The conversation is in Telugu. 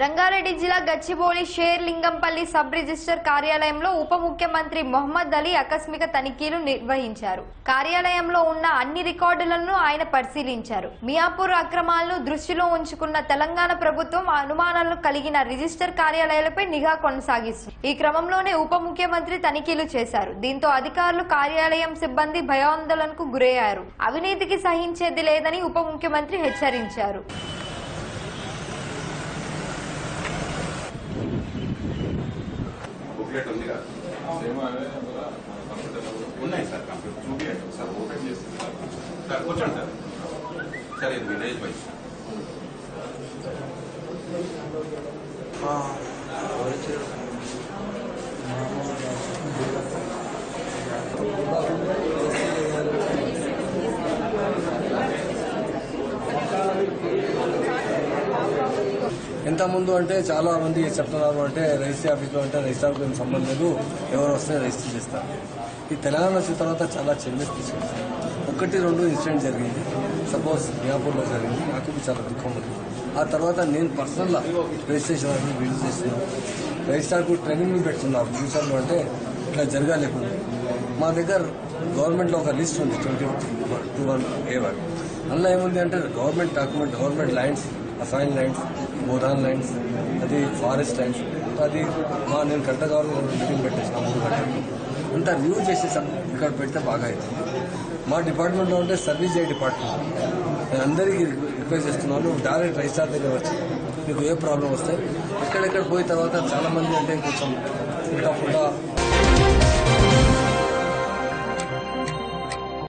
రంగారెడ్డి జిల్లా Gachibowli Serilingampally sub registrar కార్యాలయంలో ఉప ముఖ్యమంత్రి మొహమ్మద్ అలీ ఆకస్మిక తనిఖీలు నిర్వహించారు కార్యాలయంలో ఉన్న అన్ని రికార్డులను ఆయన పరిశీలించారు మియాపూర్ అక్రమాలను దృష్టిలో ఉంచుకున్న తెలంగాణ ప్రభుత్వం అనుమానాలు కలిగిన రిజిస్టర్ కార్యాలయాలపై నిఘా కొనసాగిస్తుంది ఈ క్రమంలోనే ఉప ముఖ్యమంత్రి తనిఖీలు చేశారు దీంతో అధికారులు కార్యాలయం సిబ్బంది భయాందోళనకు గురయ్యారు అవినీతికి సహించేది లేదని ఉప ముఖ్యమంత్రి హెచ్చరించారు బుక్లెట్ ఉంది కదా ఉన్నాయి సార్ కంప్యూటర్ చూపించండి సార్ ఓపెన్ చేసి సార్ కూర్చోండి సార్ సార్ ఇది విలేజ్ వైజ్ ఎంత ముందు అంటే చాలా మంది చెప్తున్నారు అంటే రిజిస్ట్రీ ఆఫీస్లో అంటే రిజిస్ట్రార్కి ఏం సంబంధం లేదు ఎవరు వస్తే రిజిస్టర్ చేస్తారు ఈ తెలంగాణ వచ్చిన తర్వాత చాలా చేంజెస్ తీసుకొచ్చారు ఒకటి రెండు ఇన్సిడెంట్ జరిగింది సపోజ్ మియాపూర్లో జరిగింది నాకు ఇది చాలా దుఃఖం ఉంది ఆ తర్వాత నేను పర్సనల్ రిజిస్ట్రేషన్ అనేది విజిట్ చేస్తున్నాను రిజిస్ట్రార్కు ట్రైనింగ్ పెడుతున్నారు ఫ్యూచర్లో అంటే ఇట్లా జరగాలేకుండా మా దగ్గర గవర్నమెంట్లో ఒక లిస్ట్ ఉంది twenty two one A one అందులో ఏముంది అంటే government document government lands assign lands గోదాన్ ల్యాండ్స్ అది ఫారెస్ట్ ల్యాండ్స్ అది మా నేను గంట గవర్నమెంట్ మీటింగ్ పెట్టేసిన మూడు గంటలు అంతా రివ్యూ చేసేసాం ఇక్కడ పెడితే బాగా అవుతుంది మా డిపార్ట్మెంట్లో ఉంటే సర్వీస్ చేయ డిపార్ట్మెంట్ నేను అందరికీ రిక్వెస్ట్ చేస్తున్నాను డైరెక్ట్ రిజిస్టార్ దగ్గర వచ్చి మీకు ఏ ప్రాబ్లం వస్తే ఎక్కడెక్కడ పోయిన తర్వాత చాలా మంది అంటే కొంచెం ఫుల్టా ఫుల్టా